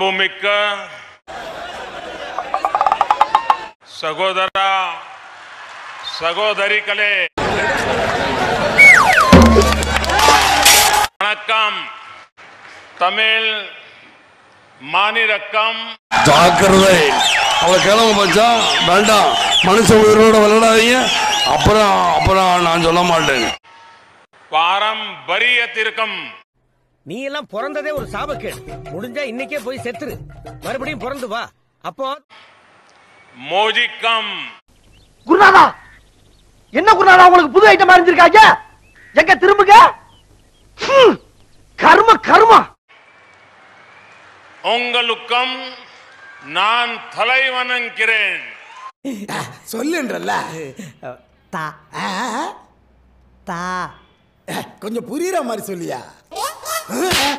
அன்புமிக்க சகோதரா சகோதரிகளே வணக்கம் தமிழ் மாநிலக்கம் ஜாக்கிரதை அவளை கிளம்ப பச்சா வேண்டாம் மனுஷ உயிரோட விளையாடாதீங்க அப்புறம் அப்புறம் நான் சொல்ல மாட்டேன் பாரம்பரியத்திற்கும் நீ எல்லாம் பிறந்ததே ஒரு சாபக்கேடு முடிஞ்சா இன்னைக்கே போய் செத்துரு மறுபடியும் பிறந்து வா அப்போ மோஜிக்கம் குருநாதா என்ன குருநாதா உங்களுக்கு புது ஐட்டம் அறிஞ்சிருக்காங்க எங்க திரும்புங்க ஹம், கர்ம கர்மா உங்களுக்கும் நான் தலை வணங்கிறேன் சொல்லுன்றல்ல தா ஆ? தா கொஞ்சம் புரியுற மாதிரி சொல்லியா